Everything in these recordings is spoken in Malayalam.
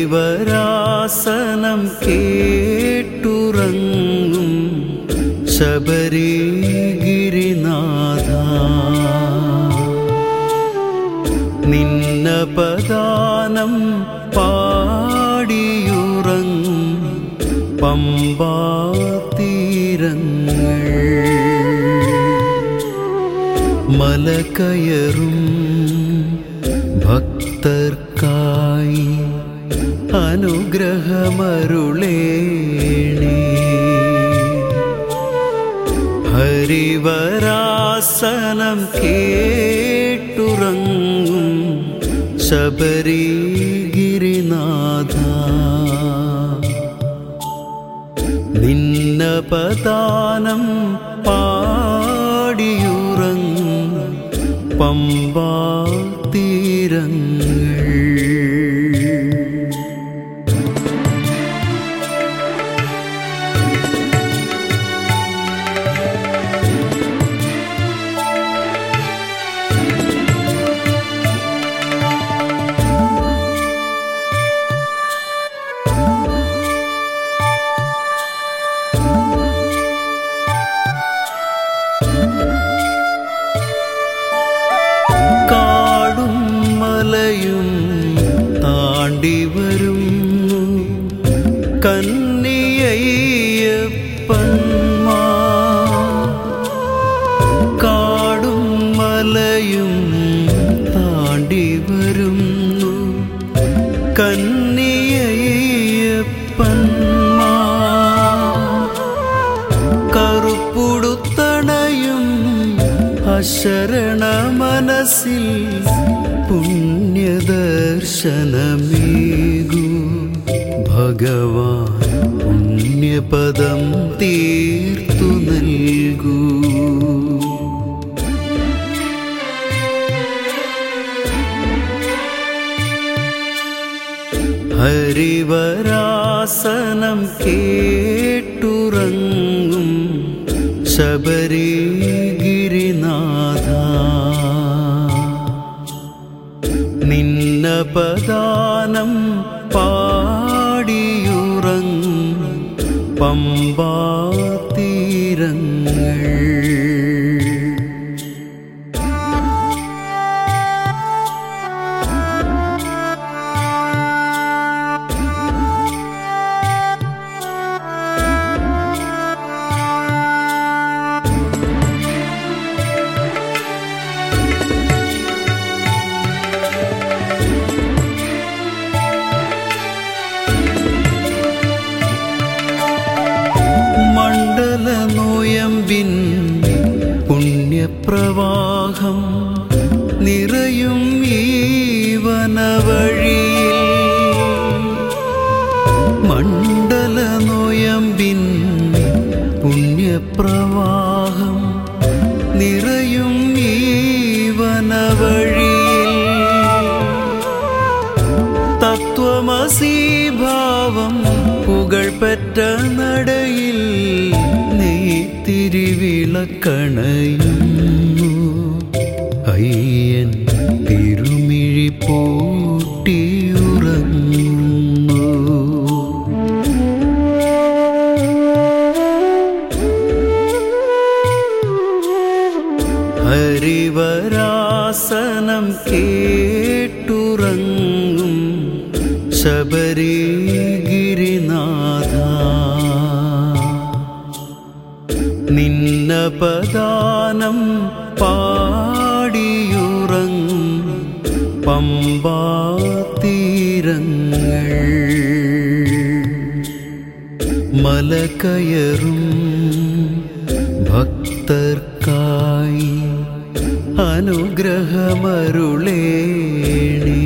ഹരിവരാസനം കേട്ടുറങ്ങും ശബരിഗിരിനാഥ നിന്നപദാനം പാടിയുറങ്ങും പമ്പാ തീരങ്ങൾ മലകയറും ഭക്തർക്കായി അനുഗ്രഹമരുളേണേ ഹരിവരാസനം കേട്ടുറങ്ങും ശബരിഗിരിനാഥ നിന്നപദാനം പാടിയുറങ്ങും പമ്പാ തീരങ്ങൾ കാടും മലയും താണ്ടി വരുന്നു കന്നിയയ്യപ്പന്മാ കാടും മലയും താണ്ടി വരുന്നു കന്നിയയ്യപ്പന്മാ കറുപ്പുടുത്തണയും അശരണ മനസ്സിൽ പുണ്യദർശനമേകു ഭഗവാൻ പുണ്യപദം തീർത്തു നൽകൂ ഹരിവരാസനം കേട്ടുറങ്ങും ശബരിഗിരിനാഥ നിന്നപദാനം പാടിയുറങ്ങും പമ്പാ തീരങ്ങൾ മണ്ഡല നോയമ്പിൻ പുണ്യപ്രവാഹം നിറയും ഈ വനവഴിയിൽ മണ്ഡല നോയമ്പിൻ പുണ്യപ്രവാഹം നിറയും ഈ വനവഴിയിൽ തത്വമസീഭാവം പുകഴ്പെറ്റ നടയിൽ നെയ്ത്തിരിവിളക്കണയുന്നു അയ്യൻ തിരുമിഴി പൂട്ടിയുറങ്ങുന്നു ഹരിവരാസനം കേട്ടുറങ്ങും ശബരിഗിരിനാഥ നിന്നപദാനം പാടിയുറങ്ങും പമ്പാ തീരങ്ങൾ മലകയറും ഭക്തർക്കായി അനുഗ്രഹമരുളേണേ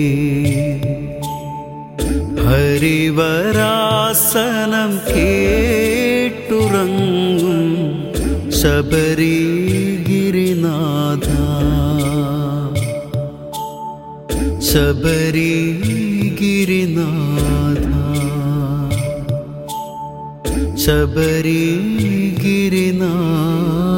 ഹരിവരാസനം കേട്ടുറങ്ങും ശബരിഗിരിനാഥ ശബരിഗിരിനാഥ ശബരിഗിരിനാഥ